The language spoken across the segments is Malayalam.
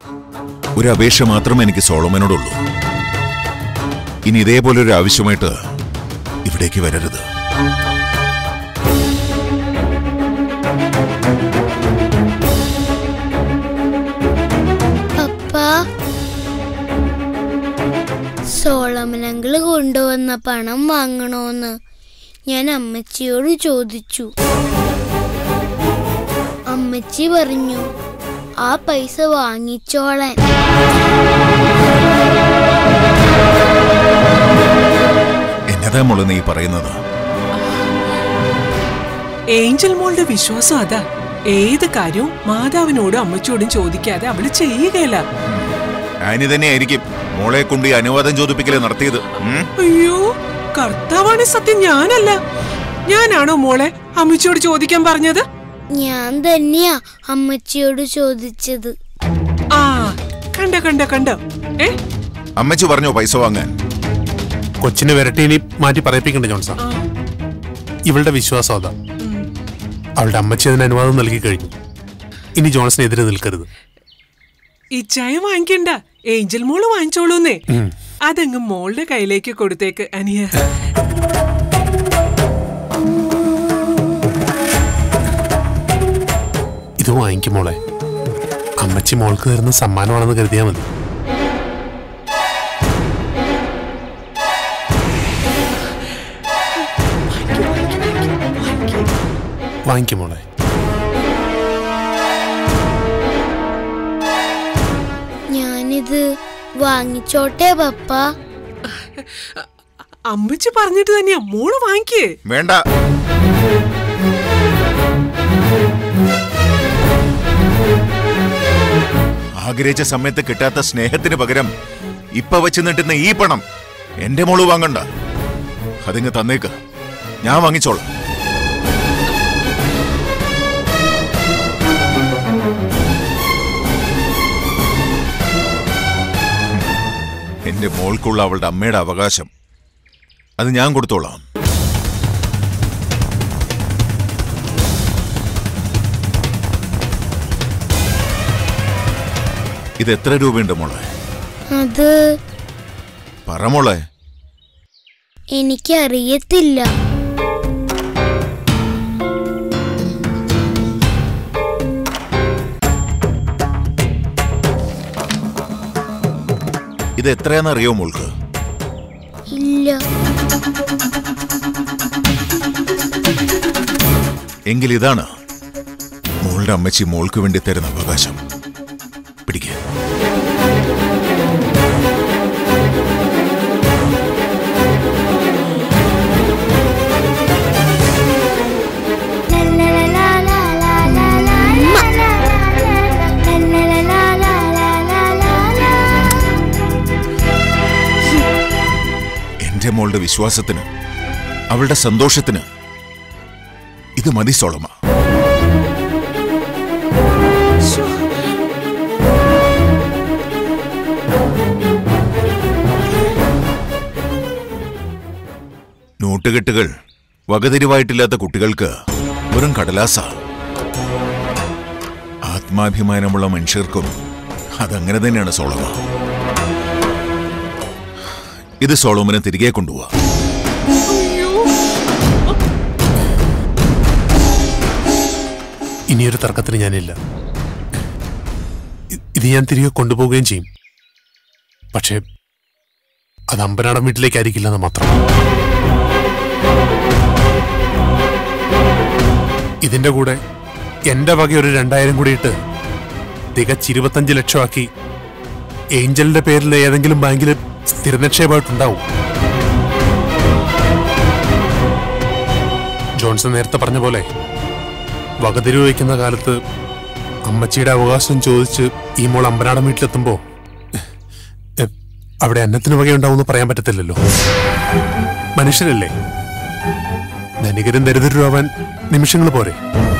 ഒരു അപേക്ഷ മാത്രമേ എനിക്ക് സോളമനോടുള്ളൂ ഇനി ഇതേപോലെ ഒരു ആവശ്യമായിട്ട് ഇവിടേക്ക് വരരുത് പപ്പ സോളമനങ്കിള് കൊണ്ടുവന്ന പണം വാങ്ങണോന്ന് ഞാൻ അമ്മച്ചിയോട് ചോദിച്ചു അമ്മച്ചി പറഞ്ഞു ആ പൈസ വാങ്ങിച്ചോളാൻ എന്നതാ മോള് നീ പറയുന്നത് ഏഞ്ചൽ മോളുടെ വിശ്വാസം അതാ ഏത് കാര്യവും മാതാവിനോടും അമ്മച്ചോടും ചോദിക്കാതെ അവള് ചെയ്യുകയില്ല ആനി തന്നെയായിരിക്കും മോളെ കൊണ്ട് ഈ അനുവാദം ചോദിപ്പിക്കല് നടത്തിയത് ഉം? അയ്യോ കർത്താവാണ് സത്യം ഞാനല്ല ഞാനാണോ മോളെ അമ്മച്ചിയോട് ചോദിക്കാൻ പറഞ്ഞത് ഞാൻ തന്നെയാ അമ്മച്ചിയോട് ചോദിച്ചത് ആ കണ്ട കണ്ട കണ്ട ഏ അമ്മച്ചി പറഞ്ഞോ പൈസ വാങ്ങാൻ കൊച്ചിനെ വിരട്ടി ഇനി മാറ്റി പറയിപ്പിക്കണ്ട ജോൺസ ആ, ഇവളുടെ വിശ്വാസം അതാ ഉം. അവളുടെ അമ്മച്ചി അതിന് അനുവാദം നൽകി കഴിഞ്ഞു ഇനി ജോൺസിനെതിരെ നിൽക്കരുത് ഈ ചായ വാങ്ങിക്കണ്ട ഏഞ്ചൽ മോള് വാങ്ങിച്ചോളൂന്നേ ഉം. അതങ്ങ് മോളുടെ കയ്യിലേക്ക് കൊടുത്തേക്ക് അനിയ ഇത് വാങ്ങിക്കും മോളെ അമ്മച്ചി മോൾക്ക് തരുന്ന സമ്മാനമാണെന്ന് കരുതിയാൽ മതി വാങ്ങിക്കും മോളെ ഞാനിത് വാങ്ങിച്ചോട്ടെ പപ്പ അമ്മച്ചി പറഞ്ഞിട്ട് തന്നെയാ മോള് വാങ്ങിക്കേ വേണ്ട ആഗ്രഹിച്ച സമയത്ത് കിട്ടാത്ത സ്നേഹത്തിന് പകരം ഇപ്പൊ വെച്ച് നീട്ടുന്ന ഈ പണം എന്റെ മോള് വാങ്ങണ്ട അതിങ്ങ് തന്നേക്ക് ഞാൻ വാങ്ങിച്ചോളാം എന്റെ മോൾക്കുള്ള അവളുടെ അമ്മയുടെ അവകാശം അത് ഞാൻ കൊടുത്തോളാം ഇത് എത്ര രൂപയുണ്ട് മോളെ അത് പറ മോളെ എനിക്കറിയത്തില്ല ഇത് എത്രയാണെന്നറിയോ മോൾക്ക് ഇല്ല എങ്കിൽ ഇതാണ് മോളുടെ അമ്മച്ചി മോൾക്ക് വേണ്ടി തരുന്ന അവകാശം പിടിക്കുക എന്റെ മോളുടെ വിശ്വാസത്തിന് അവളുടെ സന്തോഷത്തിന് ഇത് മതി സോളമ നോട്ടുകെട്ടുകൾ വകതിരിവായിട്ടില്ലാത്ത കുട്ടികൾക്ക് വെറും കടലാസ ആത്മാഭിമാനമുള്ള മനുഷ്യർക്കും അതങ്ങനെ തന്നെയാണ് സോളമ ഇത് സോളോമനെ തിരികെ കൊണ്ടുപോവാ ഇനിയൊരു തർക്കത്തിന് ഞാനില്ല ഇ- ഇത് ഞാൻ തിരികെ കൊണ്ടുപോവുകയും ചെയ്യും പക്ഷേ അത് അമ്പനാടൻ വീട്ടിലേക്കായിരിക്കില്ലെന്ന് മാത്രം ഇതിന്റെ കൂടെ എന്റെ വക ഒരു രണ്ടായിരം കൂടി ഇട്ട് തികച്ച് ഇരുപത്തഞ്ച് ലക്ഷമാക്കി ഏഞ്ചലിന്റെ പേരിൽ ഏതെങ്കിലും ബാങ്കിൽ സ്ഥിരനിക്ഷേപമായിട്ടുണ്ടാവും ജോൺസൺ നേരത്തെ പറഞ്ഞ പോലെ വകതിരിവ് വയ്ക്കുന്ന കാലത്ത് അമ്മച്ചിയുടെ അവകാശം ചോദിച്ച് ഈ മോൾ അമ്പനാടൻ വീട്ടിലെത്തുമ്പോ എ, അവിടെ അന്നത്തിന് വകയുണ്ടാവുമെന്ന് പറയാൻ പറ്റത്തില്ലല്ലോ മനുഷ്യരല്ലേ ധനികരും ദരിദ്രരുമാവാൻ നിമിഷങ്ങൾ പോരെ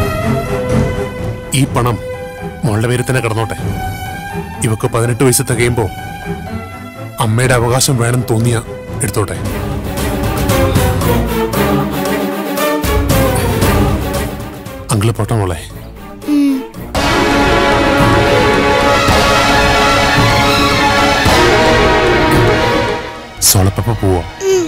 ഈ പണം മോളുടെ പേരിൽ തന്നെ കിടന്നോട്ടെ ഇവക്ക് പതിനെട്ട് വയസ്സ് തികയുമ്പോ അമ്മയുടെ അവകാശം വേണം തോന്നിയ എടുത്തോട്ടെ അങ്കിള് പോട്ടെ മോളെ ഉം. സോളപ്പപ്പ പോവോ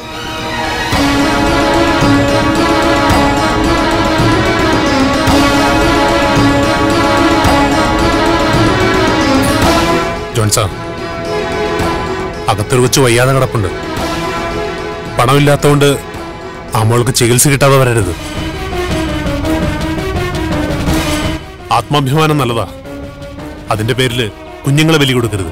ജോൺസാ അകത്തൊരു വെച്ച് വയ്യാതെ കിടപ്പുണ്ട് പണമില്ലാത്തതുകൊണ്ട് ആ മോൾക്ക് ചികിത്സ കിട്ടാതെ വരരുത് ആത്മാഭിമാനം നല്ലതാ അതിന്റെ പേരില് കുഞ്ഞുങ്ങളെ ബലി കൊടുക്കരുത്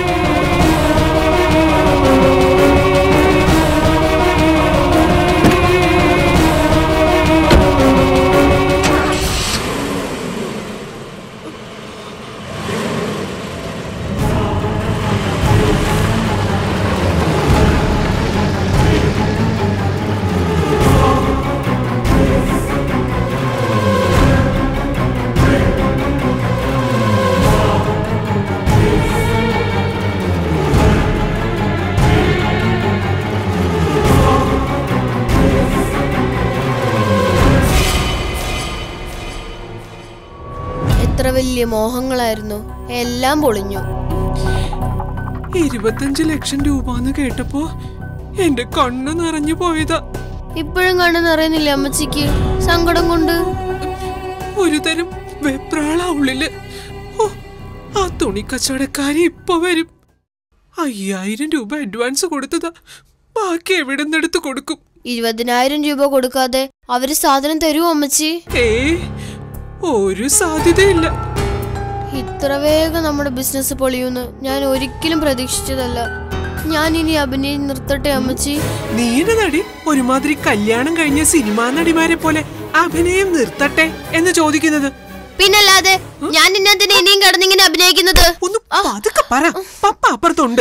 എത്ര വലിയ മോഹങ്ങളായിരുന്നു എല്ലാം പൊളിഞ്ഞു ഇരുപത്തഞ്ച് ലക്ഷം രൂപ എന്ന് കേട്ടപ്പോ എന്റെ കണ്ണ് നിറഞ്ഞു പോയതാ ഇപ്പോഴും കണ്ണു നിറയുന്നില്ല അമ്മച്ചിക്ക് സങ്കടം കൊണ്ട് ഒരു തരം വെപ്രാള ഉള്ളില് ഓ ആ തുണി കച്ചവടക്കാരി ഇപ്പൊ വരും അയ്യായിരം രൂപ അഡ്വാൻസ് കൊടുത്തതാ ബാക്കി എവിടെ നിന്നെടുത്ത് കൊടുക്കും ഇരുപതിനായിരം രൂപ കൊടുക്കാതെ അവര് സാധനം തരുമോ അമ്മച്ചി ഏ ഒരു സാധ്യതയില്ല ഇത്ര വേഗം നമ്മുടെ ബിസിനസ് പൊളിയൂന്ന് ഞാൻ ഒരിക്കലും പ്രതീക്ഷിച്ചതല്ല ഞാൻ ഇനി അഭിനയം നിർത്തട്ടെ അമ്മച്ചി നീന നടി ഒരുമാതിരി കല്യാണം കഴിഞ്ഞ സിനിമാ നടിമാരെ പോലെ അഭിനയം നിർത്തട്ടെ എന്ന് ചോദിക്കുന്നത് പിന്നല്ലാതെ ഞാൻ ഇന്നതിന് ഇനിയും കിടന്നിങ്ങനെ അഭിനയിക്കുന്നത് ഒന്ന് പതുക്കെ പറ പപ്പ അപ്പുറത്തുണ്ട്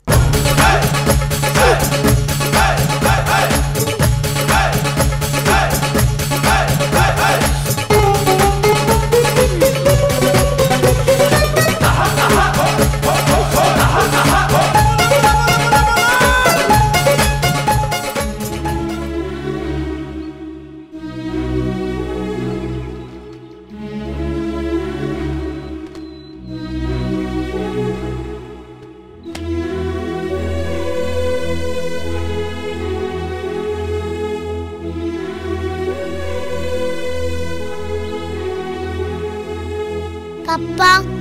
പപ്പ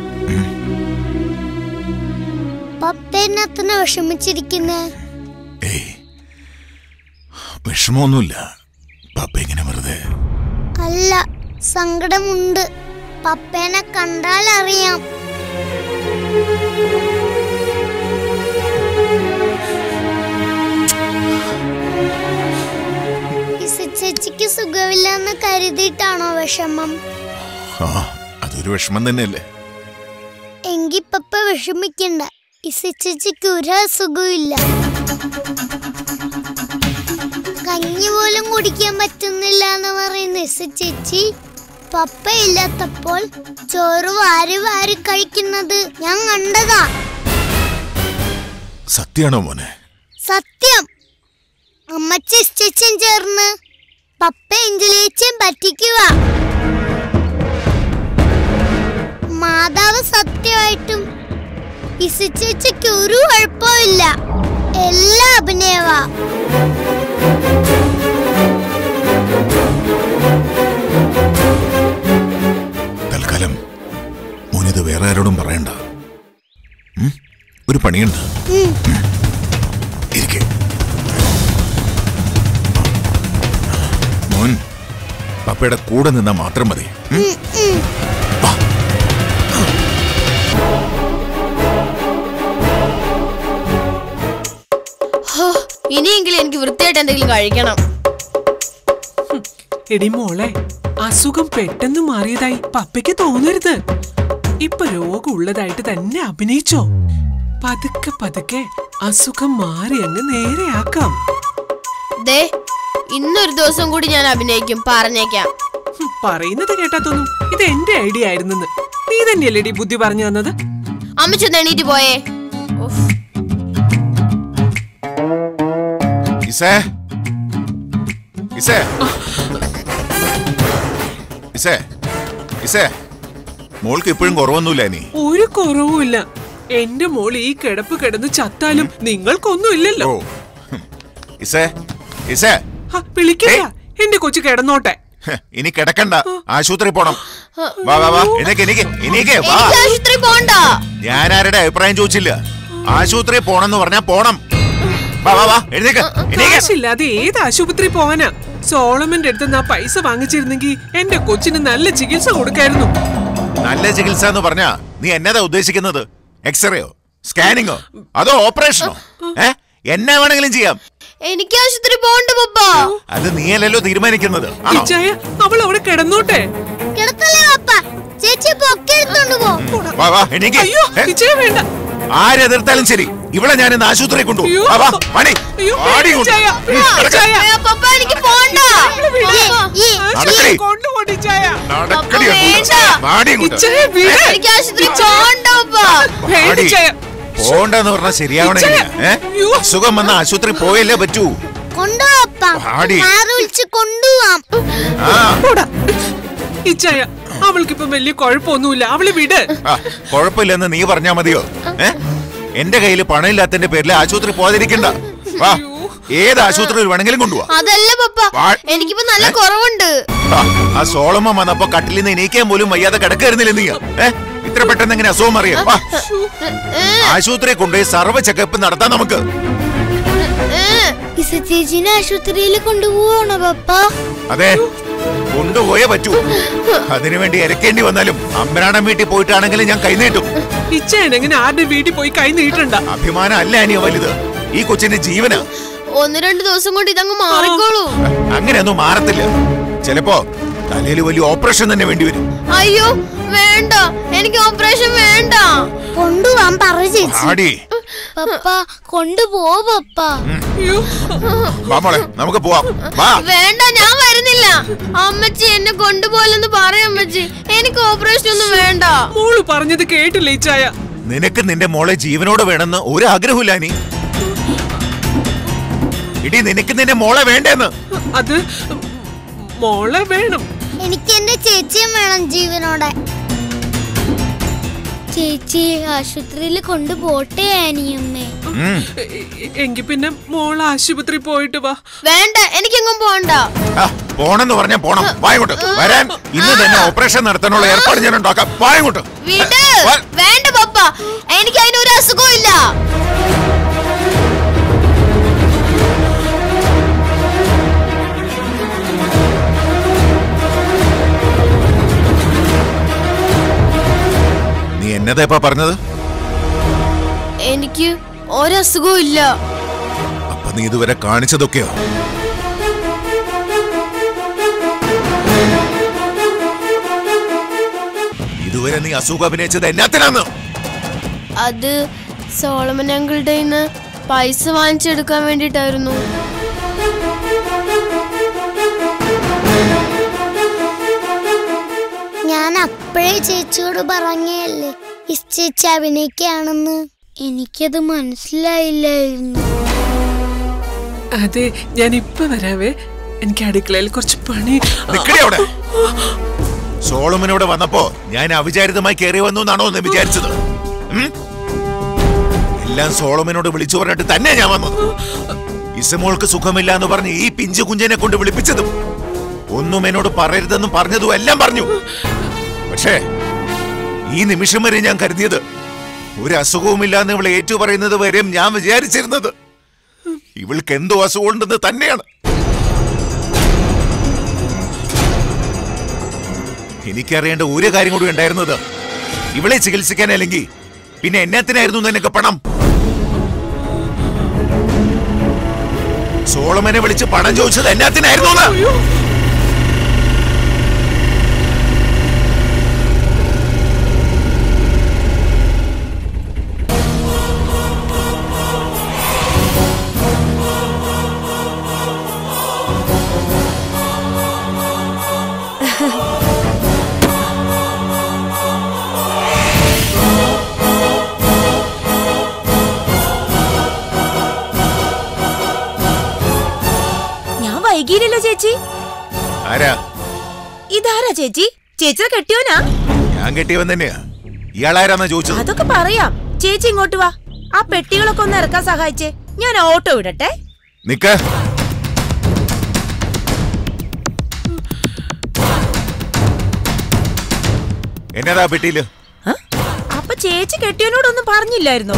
പപ്പ എന്നത്ര വിഷമിച്ചിരിക്കുന്നേ ഏയ് വിഷമമൊന്നുമില്ല പപ്പ ഇങ്ങനെ വെറുതെ അല്ല സങ്കടമുണ്ട് പപ്പേനെ കണ്ടാൽ അറിയാം ഇസ ചേച്ചിക്ക് സുഖമില്ലെന്ന് കരുതിയിട്ടാണോ വിഷമം ആ അതൊരു വിഷമം തന്നെയല്ലേ എങ്കി പപ്പ വിഷമിക്കണ്ട ഇസ ചേച്ചിക്ക് ഒരു അസുഖമില്ല കഞ്ഞി പോലും കുടിക്കാൻ പറ്റുന്നില്ല എന്ന് പറയുന്ന ഇസ ചേച്ചി പപ്പ ഇല്ലാത്തപ്പോൾ ചോറ് വാരി വാരി കഴിക്കുന്നത് ഞാൻ കണ്ടതാ സത്യാണോ മോനെ സത്യം അമ്മച്ചി ചേച്ചൻ ചേർന്ന് പപ്പ എഞ്ചിലേച്ചും പറ്റിക്കുക മാതാവ് സത്യമായിട്ടും ഇസിച്ചേച്ചിക്ക് ഒരു കുഴപ്പമില്ല എല്ലാം അഭിനയവാ തൽക്കാലം മോനിത് വേറെ ആരോടും പറയണ്ട ഉം? ഒരു പണിയുണ്ട് ഇരിക്കെ മോൻ പപ്പയുടെ കൂടെ നിന്നാ മാത്രം മതി ഉം? വാ. ഹോ, ഇനിയെങ്കിലും എനിക്ക് വൃത്തിയായിട്ട് എന്തെങ്കിലും കഴിക്കണം എടി മോളെ അസുഖം പെട്ടെന്ന് മാറിയതായി പപ്പയ്ക്ക് തോന്നരുത് ഇപ്പൊ രോഗം ഉള്ളതായിട്ട് തന്നെ അഭിനയിച്ചോ പതുക്കെ പതുക്കെ അസുഖം മാറി അങ്ങ് നേരെയാക്കാം ദേ ഇന്നൊരു ദിവസം കൂടി ഞാൻ അഭിനയിക്കും പറഞ്ഞേക്കാം ഹും, പറയുന്നത് കേട്ടാ തോന്നും ഇത് എന്റെ ഐഡിയ ആയിരുന്നെന്ന് നീ തന്നെയല്ലേടി ബുദ്ധി പറഞ്ഞു തന്നത് അമ്മച്ചൊന്ന് എണീറ്റ് പോയേ ഉഫ്. ഇസേ ഇസേ ഇസേ ഇസേ മോൾക്ക് ഇപ്പോഴും കുറവൊന്നുമില്ല നീ ഒരു കുറവുമില്ല എന്റെ മോൾ ഈ കിടപ്പ് കിടന്ന് ചത്താലും നിങ്ങൾക്കൊന്നും ഇല്ലല്ലോ ഓ ഇസേ ഇസേ ഹ, വിളിക്കണ്ട എന്റെ കൊച്ചു കിടന്നോട്ടെ ഹ്, ഇനി കിടക്കണ്ട ആശുപത്രി പോണം വാ വാ വാ എനിക്ക് എനിക്ക് എനിക്ക് വാ എനിക്ക് ആശുപത്രി പോണ്ട ഞാൻ ആരുടെ അഭിപ്രായം ചോദിച്ചില്ല ആശുപത്രി പോണെന്ന് പറഞ്ഞാ പോണം വാ വാ വാ എഴുന്നേക്ക് എണീക്ക് കാശില്ലാതെ ഏത് ആശുപത്രി പോവാനാ സോളമന്റെ അടുത്ത് ആ പൈസ വാങ്ങിച്ചിരുന്നെങ്കിൽ എന്റെ കൊച്ചിന് നല്ല ചികിത്സ കൊടുക്കായിരുന്നു നല്ല ചികിത്സ എന്ന് പറഞ്ഞാ നീ എന്നതാ ഉദ്ദേശിക്കുന്നത് എക്സ്റേയോ സ്കാനിങ്ങോ അതോ ഓപ്പറേഷനോ ഏ എന്നെ വേണമെങ്കിലും ചെയ്യാം എനിക്ക് ആശുപത്രി പോണ്ട പപ്പ അത് നീയല്ലല്ലോ തീരുമാനിക്കുന്നത് ആണോ ഇച്ചായ അവൾ അവിടെ കിടന്നോട്ടെ കിടക്കല്ലേ പപ്പ ചേച്ചി പൊക്കെ എടുത്തോണ്ട് പോ വാ വാ എണീക്ക് അയ്യോ ഏ, ഇച്ചായ വേണ്ട ആരെതിർത്താലും ശരി ഇവിടെ ഞാൻ ഇന്ന് ആശുപത്രി അയ്യോ. കൊണ്ടുപോകും വാ, വാ, മണി. അയ്യോ, ആടി കൊണ്ട്. ഇച്ചായ, ഉം, കിടക്ക്. ഇച്ചായ. അയ്യോ, പപ്പ എനിക്ക് പോണ്ട ഈ നടക്കടി. കൊണ്ടുപോടി ഇച്ചായ നടക്കടി പപ്പ, അങ്ങോട്ട്. വേണ്ട. മാടി ഇങ്ങോട്ട്. ഇച്ചായ വീട് എനിക്ക് ആശുപത്രി പോണ്ട പപ്പ വേണ്ട മാടി. ഇച്ചായ പോണ്ടെന്ന് പറഞ്ഞാൽ ശരിയാവണെങ്കിൽ ഇച്ചായ. ഏ അയ്യോ. അസുഖം വന്ന ആശുപത്രി പോയല്ലേ പറ്റൂ കൊണ്ടുപോപ്പ ആടി. കാറ് വിളിച്ച് കൊണ്ടുപോവാം ആ പോടാ ഇച്ചായ അവൾക്കിപ്പം വലിയ കുഴപ്പമൊന്നുമില്ല അവള് വിട് ആ, കുഴപ്പമില്ലെന്ന് നീ പറഞ്ഞാ മതിയോ ഏ എന്റെ കയ്യിൽ പണമില്ലാത്തതിന്റെ പേരിൽ ആശുപത്രി പോകാതിരിക്കണ്ട വാ ഏത് ആശുപത്രിയിൽ വേണമെങ്കിലും കൊണ്ടുപോവാ അതല്ല പപ്പ വാ- എനിക്കിപ്പോ നല്ല കുറവുണ്ട് ആ, ആ സോളമ വന്നപ്പോ കട്ടിലിൽ നിന്ന് എണീക്കാൻ പോലും വയ്യാതെ കിടക്കായിരുന്നില്ല നീ ഏ ഇത്ര പെട്ടെന്ന് എങ്ങനെ അസുഖം അറിയാം വാ ആശുപത്രിയെ കൊണ്ടുപോയി സർവ്വ ചെക്കപ്പ് നടത്താം നമുക്ക് ഇസ ചേച്ചിനെ ആശുപത്രിയിൽ കൊണ്ടുപോവാണോ പപ്പ അതെ കൊണ്ടുപോയേ പറ്റൂ അതിനുവേണ്ടി ഇരക്കേണ്ടി വന്നാലും അമ്പരാടം വീട്ടിൽ പോയിട്ടാണെങ്കിലും ഞാൻ കൈനീട്ടും ഇച്ചായൻ എങ്ങനെ ആരുടെ വീട്ടിൽ പോയി കൈ നീട്ടണ്ട അഭിമാനം അല്ല അനിയ വലുത് ഈ കൊച്ചിന്റെ ജീവനാ ഒന്ന് രണ്ട് ദിവസം കൊണ്ട് ഇതങ്ങ് മാറിക്കോളൂ അങ്ങനെയൊന്നും മാറത്തില്ല ചിലപ്പോ തലയിൽ വലിയ ഓപ്പറേഷൻ തന്നെ വേണ്ടി വരും അയ്യോ വേണ്ട എനിക്ക് ഓപ്പറേഷൻ വേണ്ട കൊണ്ടുപോവാൻ പറ ചേച്ചി ആടി പപ്പ കൊണ്ടുപോ പപ്പ അയ്യോ വാ മോളെ നമുക്ക് പോവാം വാ വേണ്ട ഞാൻ വരുന്നില്ല അമ്മച്ചി എന്നെ കൊണ്ടുപോലെന്ന് പറയാം അമ്മച്ചി എനിക്ക് ഓപ്പറേഷൻ ഒന്നും വേണ്ട മോള് പറഞ്ഞത് കേട്ടില്ല ഇച്ചായ നിനക്ക് നിന്റെ മോളെ ജീവനോട് വേണമെന്ന് ഒരു ആഗ്രഹമില്ല നീ ഇടി നിനക്ക് നിന്റെ മോളെ വേണ്ടേന്ന് അത് മോളെ വേണം എനിക്ക് എന്റെ ചേച്ചിയും വേണം ജീവനോടെ ചേച്ചി ആശുപത്രിയിൽ കൊണ്ടുപോട്ടെ ആനിയമ്മേ ഉം. എ- എങ്കി പിന്നെ മോൾ ആശുപത്രി പോയിട്ട് വാ വേണ്ട എനിക്കെങ്ങും പോണ്ട ആ, പോണെന്ന് പറഞ്ഞാ പോണം വായങ്ങോട്ട് വരാൻ ഇന്ന് തന്നെ ഓപ്പറേഷൻ നടത്താനുള്ള ഏർപ്പാട് ഞാൻ ഉണ്ടാക്കാം വായങ്ങോട്ട് വിട് വാ. വേണ്ട പപ്പ എനിക്ക് അതിനൊരു അസുഖവും ഇല്ല നീ എന്നതാ ഇപ്പൊ പറഞ്ഞത് എനിക്ക് ഒരസുഖവും ഇല്ല അപ്പൊ നീ ഇതുവരെ കാണിച്ചതൊക്കെയോ ഇതുവരെ നീ അസുഖം അഭിനയിച്ചത് എന്നാത്തിനാന്ന് അത് സോളമൻ അങ്കിളുടെ നിന്ന് പൈസ വാങ്ങിച്ചെടുക്കാൻ വേണ്ടിട്ടായിരുന്നു ഞാൻ അപ്പോഴേ ചേച്ചിയോട് പറഞ്ഞല്ലേ ഇസ് ചേച്ചി അഭിനയിക്കുകയാണെന്ന് എനിക്കത് മനസ്സിലായില്ലായിരുന്നു അതെ ഞാൻ ഇപ്പൊ വരാവേ എനിക്ക് അടുക്കളയിൽ കുറച്ച് പണി നിക്കടി അവിടെ സോളമനോട് വന്നപ്പോ ഞാൻ അവിചാരിതമായി കയറി വന്നു എന്നാണോ എന്ന് വിചാരിച്ചത് ഉം? എല്ലാം സോളമനോട് വിളിച്ചു പറഞ്ഞിട്ട് തന്നെ ഞാൻ വന്നത് ഇസമോൾക്ക് സുഖമില്ല എന്ന് പറഞ്ഞ് ഈ പിഞ്ചു കുഞ്ഞനെ കൊണ്ട് വിളിപ്പിച്ചതും ഒന്നും എന്നോട് പറയരുതെന്നും പറഞ്ഞതും എല്ലാം പറഞ്ഞു പക്ഷേ ഈ നിമിഷം വരെ ഞാൻ കരുതിയത് ഒരു അസുഖവുമില്ലാന്ന് ഇവളെ ഏറ്റു പറയുന്നത് വരെയും ഞാൻ വിചാരിച്ചിരുന്നത് ഇവൾക്ക് എന്തോ അസുഖമുണ്ടെന്ന് തന്നെയാണ് എനിക്കറിയേണ്ട ഒരു കാര്യം കൂടി ഉണ്ടായിരുന്നത് ഇവളെ ചികിത്സിക്കാൻ അല്ലെങ്കിൽ പിന്നെ എന്നത്തിനായിരുന്നു നിനക്ക് പണം സോളമനെ വിളിച്ച് പണം ചോദിച്ചത് എന്നാത്തിനായിരുന്നു എന്ന്? അയ്യോ ഞാൻ വൈകിയില്ലല്ലോ ചേച്ചി ആരാ ഇതാരാ ചേച്ചി ചേച്ചിയുടെ കെട്ടിയോനാ ഞാൻ കെട്ടിയവൻ തന്നെയാ ഇയാളാരാന്നാ ചോദിച്ചത് അതൊക്കെ പറയാം ചേച്ചി ഇങ്ങോട്ട് വാ ആ പെട്ടികളൊക്കെ ഒന്ന് ഇറക്കാൻ സഹായിച്ചേ ഞാൻ ഓട്ടോ വിടട്ടെ നിക്ക എന്നതാ പെട്ടിയില് ഹ? അപ്പൊ ചേച്ചി കെട്ടിയനോടൊന്നും പറഞ്ഞില്ലായിരുന്നോ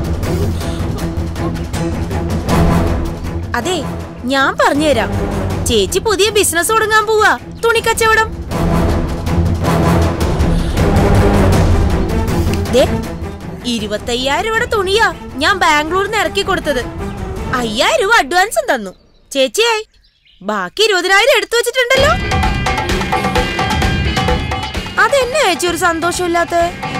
അതെ ഞാൻ പറഞ്ഞുതരാം ചേച്ചി പുതിയ ബിസിനസ് തുടങ്ങാൻ പോവാ തുണിക്കച്ചവടം ദേ, ഇരുപത്തയ്യായിരം രൂപയുടെ തുണിയാ ഞാൻ ബാംഗ്ലൂരിൽ നിന്ന് ഇറക്കി കൊടുത്തത് അയ്യായിരം രൂപ അഡ്വാൻസും തന്നു ചേച്ചിയായി ബാക്കി ഇരുപതിനായിരം എടുത്തു വെച്ചിട്ടുണ്ടല്ലോ അതെന്നെ ചേച്ചി ഒരു സന്തോഷമില്ലാത്ത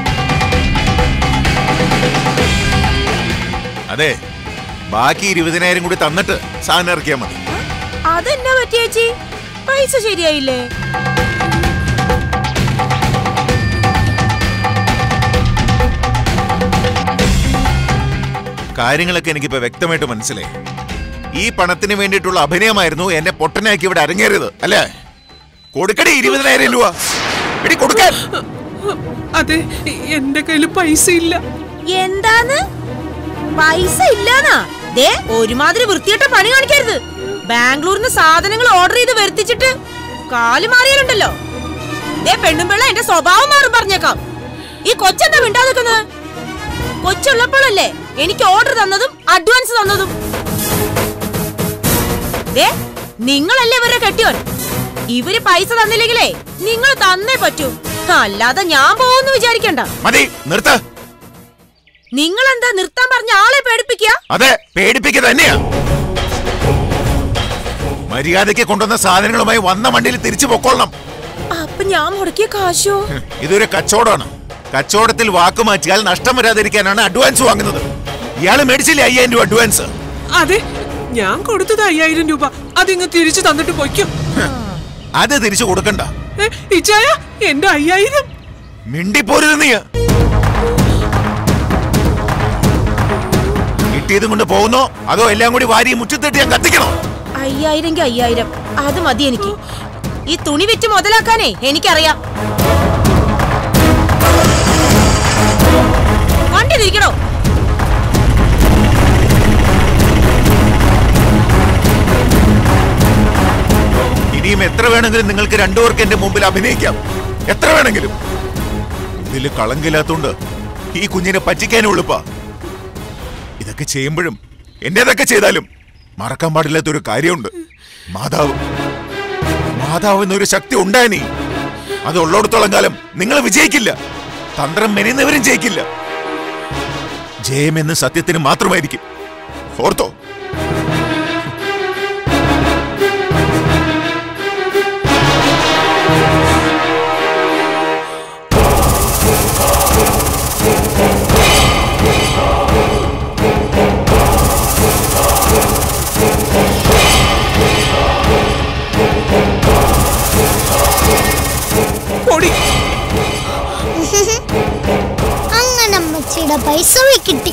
അതെ ബാക്കി ഇരുപതിനായിരം കൂടി തന്നിട്ട് സാധനം ഇറക്കിയാ മതി അതെന്നാ പറ്റി ചേച്ചി പൈസ ശരിയായില്ലേ കാര്യങ്ങളൊക്കെ എനിക്കിപ്പോ വ്യക്തമായിട്ട് മനസ്സിലായി ഈ പണത്തിന് വേണ്ടിയിട്ടുള്ള അഭിനയമായിരുന്നു എന്നെ പൊട്ടനാക്കി ഇവിടെ അരങ്ങേറിയത് അല്ലേ കൊടുക്കടി ഇരുപതിനായിരം രൂപ എടി കൊടുക്കാൻ അതെ എന്റെ കയ്യിൽ പൈസ ഇല്ല എന്താന്ന് പൈസ ഇല്ലാന്നാ ദേ ഒരുമാതിരി വൃത്തിയിട്ട പണി കാണിക്കരുത് ബാംഗ്ലൂരിന്ന് സാധനങ്ങൾ ഓർഡർ ചെയ്ത് വരുത്തിച്ചിട്ട് കാല് മാറിയാലുണ്ടല്ലോ ദേ പെണ്ണും പിള്ള എന്റെ സ്വഭാവം മാറും പറഞ്ഞേക്കാം ഈ കൊച്ചെന്താ മിണ്ടാതിക്കുന്നത് കൊച്ചുള്ളപ്പോഴല്ലേ എനിക്ക് ഓർഡർ തന്നതും അഡ്വാൻസ് തന്നതും ദേ നിങ്ങളല്ലേ ഇവരെ കെട്ടിയോൻ ഇവര് പൈസ തന്നില്ലെങ്കിലേ നിങ്ങൾ തന്നേ പറ്റൂ അല്ലാതെ ഞാൻ പോകുന്നു വിചാരിക്കണ്ട മതി നിർത്ത നിങ്ങൾ എന്താ നിർത്താൻ പറഞ്ഞ ആളെ പേടിപ്പിക്കുക അതെ പേടിപ്പിക്കുക തന്നെയാ മര്യാദയ്ക്ക് കൊണ്ടുവന്ന സാധനങ്ങളുമായി വന്ന വണ്ടിയിൽ തിരിച്ചു പൊക്കോളണം അപ്പൊ ഞാൻ മുടക്കിയ കാശോ ഹ്, ഇതൊരു കച്ചവടമാണ് കച്ചവടത്തിൽ വാക്ക് മാറ്റിയാൽ നഷ്ടം വരാതിരിക്കാനാണ് അഡ്വാൻസ് വാങ്ങുന്നത് ഇയാള് മേടിച്ചില്ലേ അയ്യായിരം രൂപ അഡ്വാൻസ് അതെ ഞാൻ കൊടുത്തത് അയ്യായിരം രൂപ അതിങ്ങ് തിരിച്ചു തന്നിട്ട് പൊയ്ക്കും അത് തിരിച്ചു കൊടുക്കണ്ട ഏ, ഇച്ചായ എന്റെ അയ്യായിരം മിണ്ടിപ്പോരുത് നീ കിട്ടിയതും കൊണ്ട് പോകുന്നോ അതോ എല്ലാം കൂടി വാരി മുറ്റത്തിട്ട് ഞാൻ കത്തിക്കണോ അയ്യായിരം അയ്യായിരം അത് മതി എനിക്ക് ഈ തുണി വിറ്റ് മുതലാക്കാനേ എനിക്കറിയാം വണ്ടി തിരിക്കണോ ഇനിയും എത്ര വേണമെങ്കിലും നിങ്ങൾക്ക് രണ്ടുപേർക്ക് എന്റെ മുമ്പിൽ അഭിനയിക്കാം എത്ര വേണമെങ്കിലും ഇതില് കളങ്കില്ലാത്തോണ്ട് ഈ കുഞ്ഞിനെ പറ്റിക്കാനും എളുപ്പാ ഇതൊക്കെ ചെയ്യുമ്പോഴും എന്റേതൊക്കെ ചെയ്താലും മറക്കാൻ പാടില്ലാത്തൊരു കാര്യമുണ്ട് മാതാവ് മാതാവ് എന്നൊരു ശക്തി ഉണ്ടായിനി അത് ഉള്ളിടത്തോളം കാലം നിങ്ങൾ വിജയിക്കില്ല തന്ത്രം മെനിയുന്നവരും ജയിക്കില്ല ജയമെന്ന് സത്യത്തിന് മാത്രമായിരിക്കും ഓർത്തോ പൊടി അങ്ങനെ അമ്മച്ചിയുടെ പൈസ കിട്ടി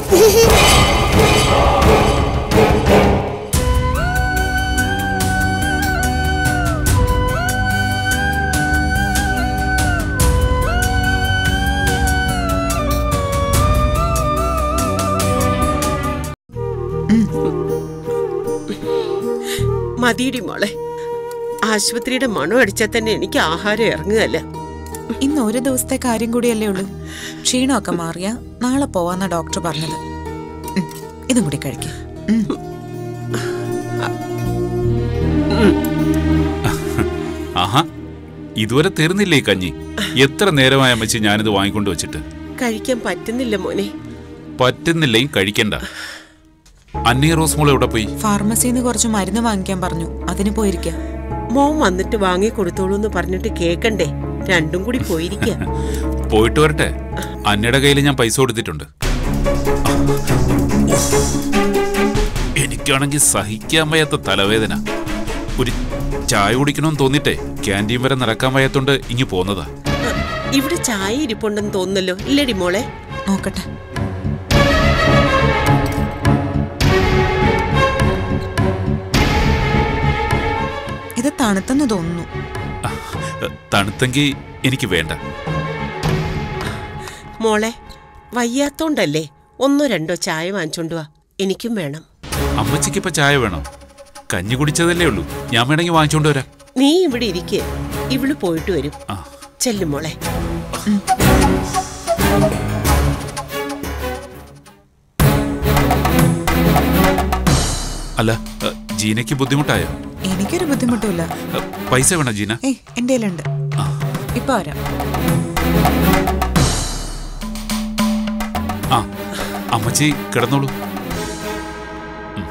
മതിയിടി മോളെ ആശുപത്രിയുടെ മണം അടിച്ചാൽ തന്നെ എനിക്ക് ആഹാരം ഇറങ്ങുകയല്ല ഇന്ന് ഒരു ദിവസത്തെ കാര്യം കൂടിയല്ലേ ഉള്ളൂ ക്ഷീണമൊക്കെ മാറിയ നാളെ പോവാന്ന ഡോക്ടർ പറഞ്ഞത് ഉം, ഇതും കൂടി കഴിക്കാം ആഹാ ഇതുവരെ തീർന്നില്ലേ ഈ കഞ്ഞി എത്ര നേരമായ അമ്മച്ചി ഞാനിത് വാങ്ങിക്കൊണ്ട് വെച്ചിട്ട് കഴിക്കാൻ പറ്റുന്നില്ല മോനെ പറ്റുന്നില്ലെങ്കിൽ കഴിക്കണ്ട അന്നീ റോസ് മോൾ എവിടെ പോയി ഫാർമസിയിൽ നിന്ന് കുറച്ച് മരുന്ന് വാങ്ങിക്കാൻ പറഞ്ഞു അതിന് പോയിരിക്ക മോൻ വന്നിട്ട് വാങ്ങി കൊടുത്തോളൂ എന്ന് പറഞ്ഞിട്ട് കേക്കണ്ടേ രണ്ടും കൂടി പോയിരിക്ക പോയിട്ട് വരട്ടെ അന്നയുടെ കയ്യിൽ ഞാൻ പൈസ കൊടുത്തിട്ടുണ്ട് എനിക്കാണെങ്കിൽ സഹിക്കാൻ വയ്യാത്ത തലവേദന ഒരു ചായ കുടിക്കണമെന്ന് തോന്നിട്ടെ ക്യാൻറ്റീൻ വരെ നടക്കാൻ വയ്യാത്തോണ്ട് ഇങ്ങി പോന്നതാ ഇവിടെ ചായ ഇരിപ്പുണ്ടെന്ന് തോന്നുന്നല്ലോ ഇല്ലടി മോളെ നോക്കട്ടെ ഇത് തണുത്തെന്ന് തോന്നുന്നു തണുത്തെങ്കിൽ എനിക്ക് വേണ്ട മോളെ വയ്യാത്തോണ്ടല്ലേ ഒന്നോ രണ്ടോ ചായ വാങ്ങിച്ചോണ്ട് വാ എനിക്കും വേണം അമ്മച്ചിക്ക് ഇപ്പൊ ചായ വേണോ കഞ്ഞി കുടിച്ചതല്ലേ ഉള്ളൂ ഞാൻ വേണമെങ്കിൽ വാങ്ങിച്ചോണ്ട് വരാം നീ ഇവിടെ ഇരിക്ക് ഇവള് പോയിട്ട് വരും ആ ചെല്ലും മോളെ അല്ല ഏ, ജീനയ്ക്ക് ബുദ്ധിമുട്ടായോ എനിക്കൊരു ബുദ്ധിമുട്ടുമില്ല ഏ, പൈസ വേണോ ജീന ഏയ് എൻ്റെ കയ്യിലുണ്ട് ആ. ഇപ്പൊ വരാം ആ അമ്മച്ചി കിടന്നോളൂ ഉം.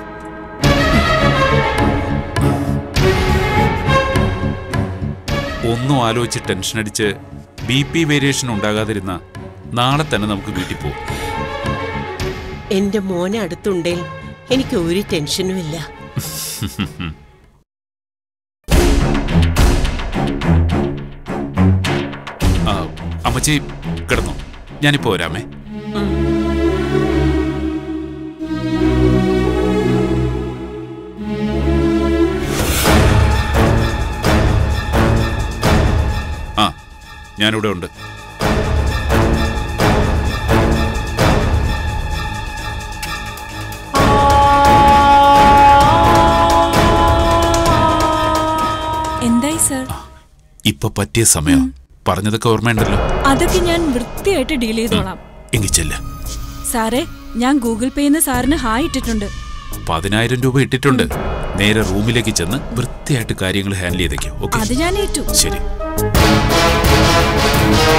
ഒന്നും ആലോചിച്ച് ടെൻഷൻ അടിച്ച് ബി പി വേരിയേഷൻ ഉണ്ടാകാതിരുന്ന നാളെ തന്നെ നമുക്ക് വീട്ടിൽ പോകും എന്റെ മോനെ അടുത്തുണ്ടേൽ എനിക്ക് ഒരു ടെൻഷനും ഇല്ല ആ, അമ്മച്ചി കിടന്നു ഞാനിപ്പോ വരാമേ ആ ഞാനിവിടെ ഉണ്ട് എന്തായി സർ ഇപ്പൊ പറ്റിയ സമയം പറഞ്ഞതൊക്കെ ഓർമ്മയുണ്ടല്ലോ അതൊക്കെ ഞാൻ വൃത്തിയായിട്ട് ഡീൽ ചെയ്തോളാം എങ്കിൽ ചെല്ല് സാറേ ഞാൻ ഗൂഗിൾ പേന്ന് സാറിന് ഹായ് ഇട്ടിട്ടുണ്ട് പതിനായിരം രൂപ ഇട്ടിട്ടുണ്ട് നേരെ റൂമിലേക്ക് ചെന്ന് വൃത്തിയായിട്ട് കാര്യങ്ങൾ ഹാൻഡിൽ ചെയ്തേക്കും ഓക്കെ അത് ഞാൻ ഏറ്റു ശരി